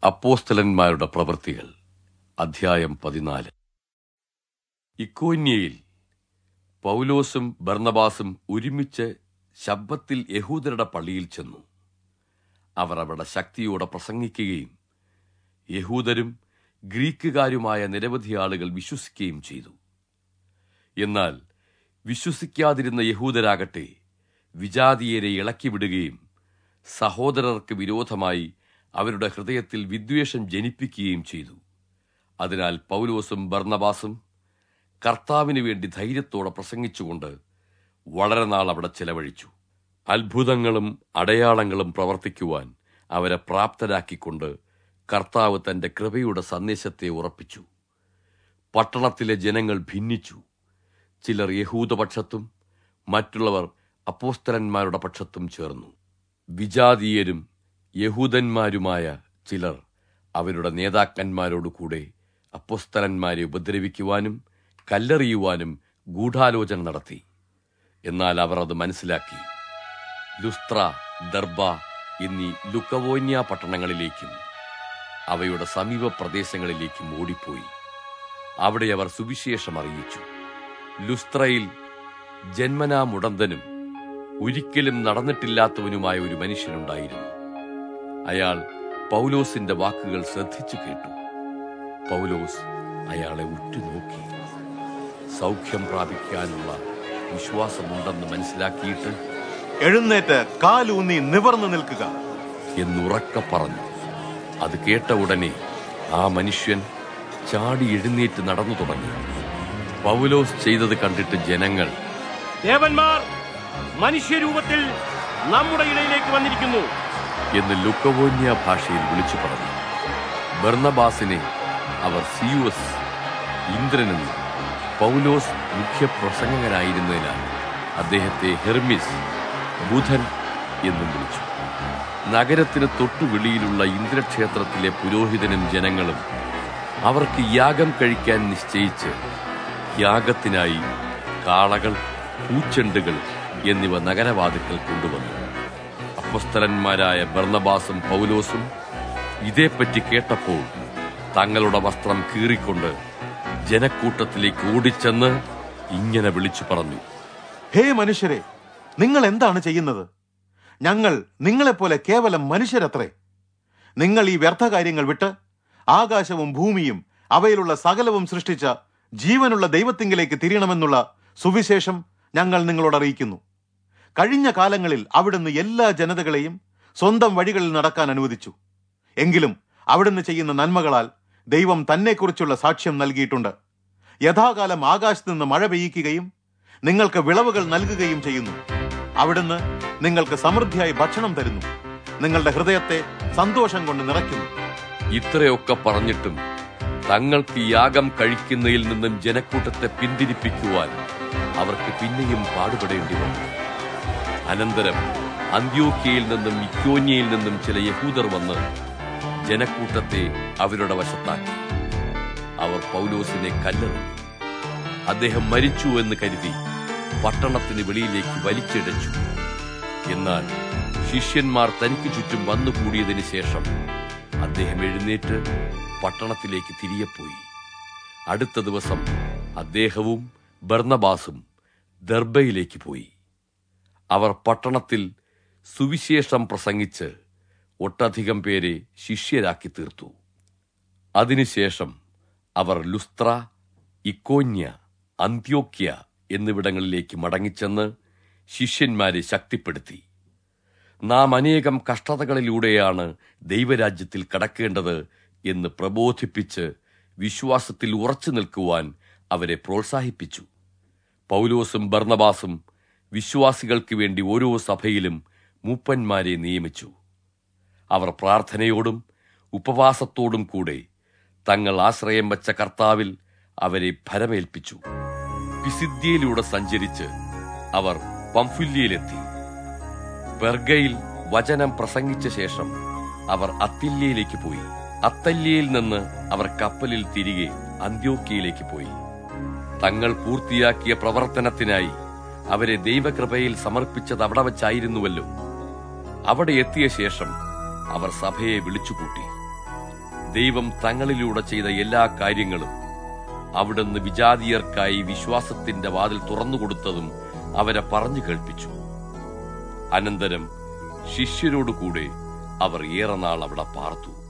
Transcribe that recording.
അപ്പോസ്തലന്മാരുടെ പ്രവൃത്തികൾ അധ്യായം പതിനാല് ഇക്കോന്യയിൽ പൗലോസും ബർണബാസും ഒരുമിച്ച് ശബ്ദത്തിൽ യഹൂദരുടെ പള്ളിയിൽ ചെന്നു അവർ അവിടെ ശക്തിയോടെ പ്രസംഗിക്കുകയും യഹൂദരും ഗ്രീക്കുകാരുമായ നിരവധി ആളുകൾ വിശ്വസിക്കുകയും ചെയ്തു എന്നാൽ വിശ്വസിക്കാതിരുന്ന യഹൂദരാകട്ടെ വിജാതീയരെ ഇളക്കിവിടുകയും സഹോദരർക്ക് വിരോധമായി അവരുടെ ഹൃദയത്തിൽ വിദ്വേഷം ജനിപ്പിക്കുകയും ചെയ്തു അതിനാൽ പൗലോസും ബർണബാസും കർത്താവിനു വേണ്ടി ധൈര്യത്തോടെ പ്രസംഗിച്ചുകൊണ്ട് വളരെ നാൾ അവിടെ ചെലവഴിച്ചു അത്ഭുതങ്ങളും അടയാളങ്ങളും പ്രവർത്തിക്കുവാൻ അവരെ പ്രാപ്തരാക്കിക്കൊണ്ട് കർത്താവ് തന്റെ കൃപയുടെ സന്ദേശത്തെ ഉറപ്പിച്ചു പട്ടണത്തിലെ ജനങ്ങൾ ഭിന്നിച്ചു ചിലർ യഹൂദപക്ഷത്തും മറ്റുള്ളവർ അപ്പോസ്തലന്മാരുടെ പക്ഷത്തും ചേർന്നു വിജാതീയരും യഹൂദന്മാരുമായ ചിലർ അവരുടെ നേതാക്കന്മാരോടു കൂടെ അപ്പോസ്തലന്മാരെ ഉപദ്രവിക്കുവാനും കല്ലെറിയുവാനും ഗൂഢാലോചന നടത്തി എന്നാൽ അവർ അത് മനസ്സിലാക്കി ലുസ്ത്ര ദർബ എന്നീ ലുക്കവോന്യ പട്ടണങ്ങളിലേക്കും അവയുടെ സമീപ പ്രദേശങ്ങളിലേക്കും ഓടിപ്പോയി അവിടെ അവർ സുവിശേഷം അറിയിച്ചു ലുസ്ത്രയിൽ ജന്മനാ മുടന്തനും ഒരിക്കലും നടന്നിട്ടില്ലാത്തവനുമായ ഒരു മനുഷ്യനുണ്ടായിരുന്നു അയാൾ പൗലോസിന്റെ വാക്കുകൾ ശ്രദ്ധിച്ചു കേട്ടു പൗലോസ് അയാളെ ഉറ്റുനോക്കി സൗഖ്യം പ്രാപിക്കാനുള്ള വിശ്വാസമുണ്ടെന്ന് മനസ്സിലാക്കിയിട്ട് എഴുന്നേറ്റ് കാലൂന്നി നിവർന്നു നിൽക്കുക എന്നുറക്കെ പറഞ്ഞു അത് കേട്ട ഉടനെ ആ മനുഷ്യൻ ചാടി എഴുന്നേറ്റ് നടന്നു തുടങ്ങി പൗലോസ് ചെയ്തത് കണ്ടിട്ട് ജനങ്ങൾ ദേവന്മാർ മനുഷ്യരൂപത്തിൽ നമ്മുടെ ഇടയിലേക്ക് വന്നിരിക്കുന്നു എന്ന് ലുക്കവോന്യ ഭാഷയിൽ വിളിച്ചു പറഞ്ഞു ബർണബാസിനെ അവർ സിയുസ് ഇന്ദ്രനെന്നും പൗലോസ് മുഖ്യപ്രസംഗകനായിരുന്നതിനാൽ അദ്ദേഹത്തെ ഹെർമിസ് ബുധൻ എന്നും വിളിച്ചു നഗരത്തിന് തൊട്ടു വെളിയിലുള്ള ഇന്ദ്രക്ഷേത്രത്തിലെ പുരോഹിതനും ജനങ്ങളും അവർക്ക് യാഗം കഴിക്കാൻ നിശ്ചയിച്ച് യാഗത്തിനായി കാളകൾ പൂച്ചെണ്ടുകൾ എന്നിവ നഗരവാതിക്കൽ കൊണ്ടുവന്നു അപ്പസ്തലന്മാരായ ബർണബാസും പൗലോസും ഇതേപ്പറ്റി കേട്ടപ്പോൾ തങ്ങളുടെ വസ്ത്രം കീറിക്കൊണ്ട് ജനക്കൂട്ടത്തിലേക്ക് ഓടിച്ചെന്ന് ഇങ്ങനെ വിളിച്ചു പറഞ്ഞു ഹേ മനുഷ്യരെ നിങ്ങൾ എന്താണ് ചെയ്യുന്നത് ഞങ്ങൾ നിങ്ങളെപ്പോലെ കേവലം മനുഷ്യരത്രേ നിങ്ങൾ ഈ വ്യർത്ഥ കാര്യങ്ങൾ വിട്ട് ആകാശവും ഭൂമിയും അവയിലുള്ള സകലവും സൃഷ്ടിച്ച ജീവനുള്ള ദൈവത്തിങ്കിലേക്ക് തിരിയണമെന്നുള്ള സുവിശേഷം ഞങ്ങൾ നിങ്ങളോട് അറിയിക്കുന്നു കഴിഞ്ഞ കാലങ്ങളിൽ അവിടുന്ന് എല്ലാ ജനതകളെയും സ്വന്തം വഴികളിൽ നടക്കാൻ അനുവദിച്ചു എങ്കിലും അവിടുന്ന് ചെയ്യുന്ന നന്മകളാൽ ദൈവം തന്നെക്കുറിച്ചുള്ള സാക്ഷ്യം നൽകിയിട്ടുണ്ട് യഥാകാലം ആകാശത്ത് നിന്ന് മഴ പെയ്യിക്കുകയും നിങ്ങൾക്ക് വിളവുകൾ നൽകുകയും ചെയ്യുന്നു അവിടുന്ന് നിങ്ങൾക്ക് സമൃദ്ധിയായി ഭക്ഷണം തരുന്നു നിങ്ങളുടെ ഹൃദയത്തെ സന്തോഷം കൊണ്ട് നിറയ്ക്കുന്നു ഇത്രയൊക്കെ പറഞ്ഞിട്ടും തങ്ങൾക്ക് യാഗം കഴിക്കുന്നതിൽ നിന്നും ജനക്കൂട്ടത്തെ പിന്തിരിപ്പിക്കുവാൻ അവർക്ക് പിന്നെയും പാടുപെടേണ്ടി വന്നു അനന്തരം അന്ത്യോക്യയിൽ നിന്നും ഇക്കോന്യയിൽ നിന്നും ചില യഹൂദർ വന്ന് ജനക്കൂട്ടത്തെ അവരുടെ വശത്താക്കി അവർ പൗലോസിനെ കല്ലെറിഞ്ഞു അദ്ദേഹം മരിച്ചു എന്ന് കരുതി പട്ടണത്തിന് വെളിയിലേക്ക് വലിച്ചിഴച്ചു എന്നാൽ ശിഷ്യന്മാർ തനിക്ക് ചുറ്റും വന്നുകൂടിയതിന് ശേഷം അദ്ദേഹം എഴുന്നേറ്റ് പട്ടണത്തിലേക്ക് തിരികെ പോയി അടുത്ത ദിവസം അദ്ദേഹവും ബർണബാസും ദർബയിലേക്ക് പോയി അവർ പട്ടണത്തിൽ സുവിശേഷം പ്രസംഗിച്ച് ഒട്ടധികം പേരെ ശിഷ്യരാക്കി തീർത്തു അതിനുശേഷം അവർ ലുസ്ത്ര ഇക്കോന്യ അന്ത്യോക്യ എന്നിവിടങ്ങളിലേക്ക് മടങ്ങിച്ചെന്ന് ശിഷ്യന്മാരെ ശക്തിപ്പെടുത്തി നാം അനേകം കഷ്ടതകളിലൂടെയാണ് ദൈവരാജ്യത്തിൽ കടക്കേണ്ടത് എന്ന് പ്രബോധിപ്പിച്ച് വിശ്വാസത്തിൽ ഉറച്ചു നിൽക്കുവാൻ അവരെ പ്രോത്സാഹിപ്പിച്ചു പൗലോസും ബർണബാസും വിശ്വാസികൾക്ക് വേണ്ടി ഓരോ സഭയിലും മൂപ്പന്മാരെ നിയമിച്ചു അവർ പ്രാർത്ഥനയോടും ഉപവാസത്തോടും കൂടെ തങ്ങൾ ആശ്രയം വച്ച കർത്താവിൽ അവരെ ഭരമേൽപ്പിച്ചു പിസിദ്യയിലൂടെ സഞ്ചരിച്ച് അവർ പംഫുല്യയിലെത്തി ബെർഗയിൽ വചനം പ്രസംഗിച്ച ശേഷം അവർ അത്തില്യയിലേക്ക് പോയി അത്തല്യയിൽ നിന്ന് അവർ കപ്പലിൽ തിരികെ അന്ത്യോക്യയിലേക്ക് പോയി തങ്ങൾ പൂർത്തിയാക്കിയ പ്രവർത്തനത്തിനായി അവരെ ദൈവകൃപയിൽ സമർപ്പിച്ചത് അവിടെ വച്ചായിരുന്നുവല്ലോ അവിടെ എത്തിയ ശേഷം അവർ സഭയെ വിളിച്ചുകൂട്ടി ദൈവം തങ്ങളിലൂടെ ചെയ്ത എല്ലാ കാര്യങ്ങളും അവിടുന്ന് വിജാതീയർക്കായി വിശ്വാസത്തിന്റെ വാതിൽ തുറന്നുകൊടുത്തതും അവരെ പറഞ്ഞു കേൾപ്പിച്ചു അനന്തരം ശിഷ്യരോടുകൂടെ അവർ ഏറെ നാൾ അവിടെ പാർത്തു